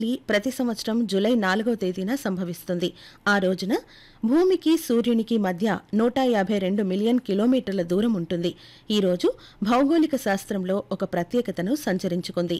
ఈ ప్రతి సంవత్సరం జూలై నాలుగవ తేదీన సంభవిస్తుంది ఆ రోజున భూమికి సూర్యునికి మధ్య నూట యాభై రెండు మిలియన్ కిలోమీటర్ల దూరం ఉంటుంది ఈ రోజు భౌగోళిక శాస్త్రంలో ఒక ప్రత్యేకతను సంచరించుకుంది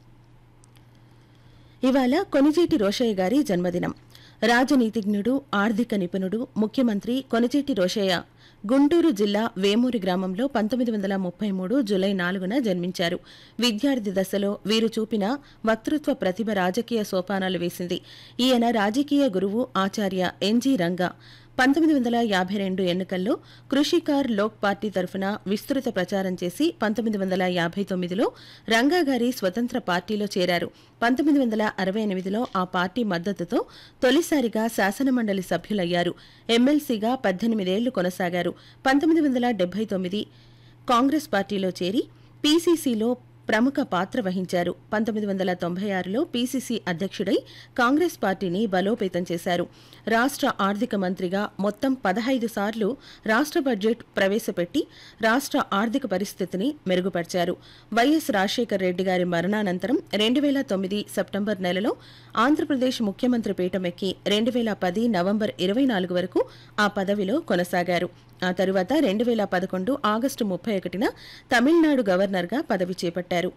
ఇవాళ కొనిజేటి రోషయ్య గారి జన్మదినం రాజనీతిజ్ఞుడు ఆర్థిక నిపుణుడు ముఖ్యమంత్రి కొనిజేటి రోషయ్య గుంటూరు జిల్లా వేమూరి గ్రామంలో పంతొమ్మిది వందల ముప్పై మూడు జులై నాలుగున జన్మించారు విద్యార్థి దశలో వీరు చూపిన వక్తృత్వ ప్రతిభ రాజకీయ సోపానాలు వేసింది ఈయన రాజకీయ గురువు ఆచార్య ఎన్జీ రంగా పంతొమ్మిది వందల యాభై రెండు ఎన్నికల్లో కృషికార్ లోక్ పార్టీ తరఫున విస్తృత ప్రచారం చేసి పంతొమ్మిది వందల యాభై తొమ్మిదిలో రంగా గారి స్వతంత్ర పార్టీలో చేరారు పంతొమ్మిది వందల అరవై ఎనిమిదిలో ఆ పార్టీ మద్దతుతో తొలిసారిగా శాసనమండలి సభ్యులయ్యారు ఎమ్మెల్సీగా పద్దెనిమిదేళ్లు కొనసాగారు పంతొమ్మిది వందల డెబ్బై తొమ్మిది కాంగ్రెస్ పార్టీలో చేరి పీసీసీలో ప్రముఖ పాత్ర వహించారు పంతొమ్మిది వందల తొంభై ఆరులో పీసీసీ అధ్యక్షుడై కాంగ్రెస్ పార్టీని బలోపేతం చేశారు రాష్ట్ర ఆర్థిక మంత్రిగా మొత్తం పదహైదు సార్లు రాష్ట్ర బడ్జెట్ ప్రవేశపెట్టి రాష్ట్ర ఆర్థిక పరిస్థితిని మెరుగుపరిచారు వైఎస్ రాజశేఖర్ రెడ్డి గారి మరణానంతరం రెండు వేల తొమ్మిది సెప్టెంబర్ నెలలో ఆంధ్రప్రదేశ్ ముఖ్యమంత్రి పీఠమెక్కి రెండు వేల పది నవంబర్ ఇరవై నాలుగు వరకు ఆ పదవిలో కొనసాగారు ఆ తరువాత రెండు వేల పదకొండు ఆగస్టు ముప్పై ఒకటిన తమిళనాడు గవర్నర్గా పదవి చేపట్టారు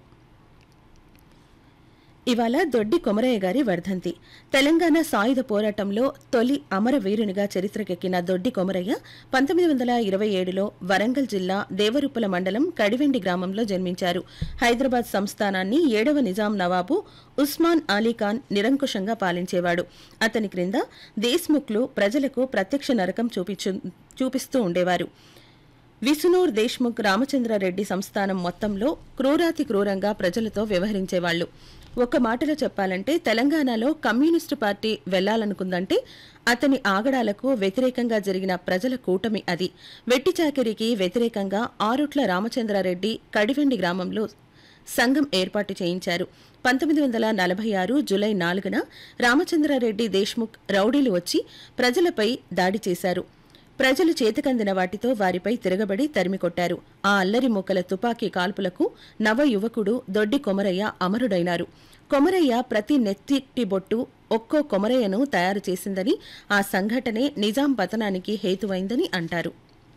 ఇవాళ దొడ్డి కొమరయ్య గారి వర్ధంతి తెలంగాణ సాయుధ పోరాటంలో తొలి అమరవీరునిగా చరిత్రకెక్కిన దొడ్డి కొమరయ్య పంతొమ్మిది వందల ఇరవై ఏడులో వరంగల్ జిల్లా దేవరుప్పల మండలం కడివెండి గ్రామంలో జన్మించారు హైదరాబాద్ సంస్థానాన్ని ఏడవ నిజాం నవాబు ఉస్మాన్ అలీఖాన్ నిరంకుశంగా పాలించేవాడు అతని క్రింద దేశ్ముఖ్లు ప్రజలకు ప్రత్యక్ష నరకం చూపించు చూపిస్తూ ఉండేవారు విసునూర్ దేశ్ముఖ్ రామచంద్రారెడ్డి సంస్థానం మొత్తంలో క్రూరాతి క్రూరంగా ప్రజలతో వ్యవహరించేవాళ్లు ఒక మాటలో చెప్పాలంటే తెలంగాణలో కమ్యూనిస్టు పార్టీ వెళ్లాలనుకుందంటే అతని ఆగడాలకు వ్యతిరేకంగా జరిగిన ప్రజల కూటమి అది వెట్టి చాకిరికి వ్యతిరేకంగా ఆరుట్ల రామచంద్రారెడ్డి కడివెండి గ్రామంలో సంఘం ఏర్పాటు చేయించారు పంతొమ్మిది వందల నలభై ఆరు జులై నాలుగున రామచంద్రారెడ్డి దేశ్ముఖ్ రౌడీలు వచ్చి ప్రజలపై దాడి చేశారు ప్రజలు చేతికందిన వాటితో వారిపై తిరగబడి తరిమికొట్టారు ఆ అల్లరి మూకల తుపాకీ కాల్పులకు నవ యువకుడు దొడ్డి కొమరయ్య అమరుడైనారు కొమరయ్య ప్రతి నెత్తిటి బొట్టు ఒక్కో కొమరయ్యను తయారు చేసిందని ఆ సంఘటనే నిజాం పతనానికి హేతువైందని అంటారు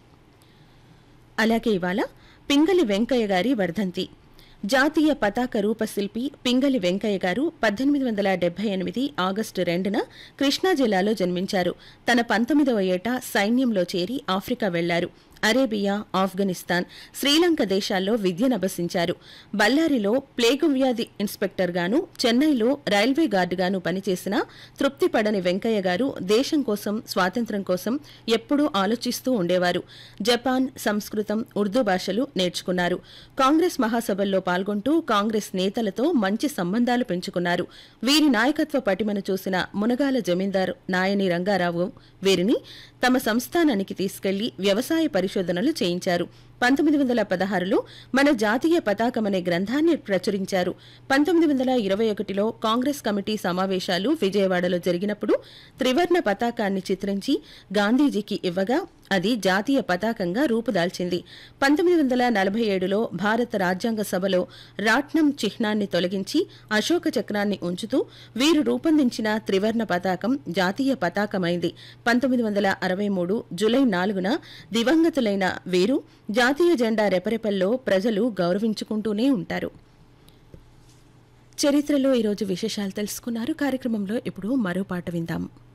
అలాగే ఇవాళ పింగళి వెంకయ్య గారి వర్ధంతి జాతీయ పతాక రూపశిల్పి పింగళి వెంకయ్య గారు పద్దెనిమిది వందల డెబ్బై ఎనిమిది ఆగస్టు రెండున కృష్ణా జిల్లాలో జన్మించారు తన పంతొమ్మిదవ ఏట సైన్యంలో చేరి ఆఫ్రికా వెళ్లారు అరేబియా ఆఫ్ఘనిస్తాన్ శ్రీలంక దేశాల్లో విద్యనభ్యసించారు బళ్ళారిలో ప్లేగు వ్యాధి ఇన్స్పెక్టర్ గాను చెన్నైలో రైల్వే గార్డుగాను పనిచేసిన తృప్తి పడని వెంకయ్య గారు దేశం కోసం స్వాతంత్ర్యం కోసం ఎప్పుడూ ఆలోచిస్తూ ఉండేవారు జపాన్ సంస్కృతం ఉర్దూ భాషలు నేర్చుకున్నారు కాంగ్రెస్ మహాసభల్లో పాల్గొంటూ కాంగ్రెస్ నేతలతో మంచి సంబంధాలు పెంచుకున్నారు వీరి నాయకత్వ పటిమను చూసిన మునగాల జమీందార్ నాయని రంగారావు వీరిని తమ సంస్థానానికి తీసుకెళ్లి వ్యవసాయ పరిశోధనలు చేయించారు పంతొమ్మిది వందల పదహారులో మన జాతీయ పతాకం అనే గ్రంథాన్ని ప్రచురించారు పంతొమ్మిది వందల ఇరవై ఒకటిలో కాంగ్రెస్ కమిటీ సమావేశాలు విజయవాడలో జరిగినప్పుడు త్రివర్ణ పతాకాన్ని చిత్రించి గాంధీజీకి ఇవ్వగా అది జాతీయ పతాకంగా రూపుదాల్చింది పంతొమ్మిది వందల నలభై ఏడులో భారత రాజ్యాంగ సభలో రాట్నం చిహ్నాన్ని తొలగించి అశోక చక్రాన్ని ఉంచుతూ వీరు రూపొందించిన త్రివర్ణ పతాకం జాతీయ పతాకమైంది పంతొమ్మిది వందల అరవై మూడు జులై నాలుగున దివంగతులైన వీరు జాతీయ జెండా రెపరెపల్లో ప్రజలు గౌరవించుకుంటూనే ఉంటారు చరిత్రలో ఈరోజు విశేషాలు తెలుసుకున్నారు కార్యక్రమంలో ఇప్పుడు మరో పాట విందాం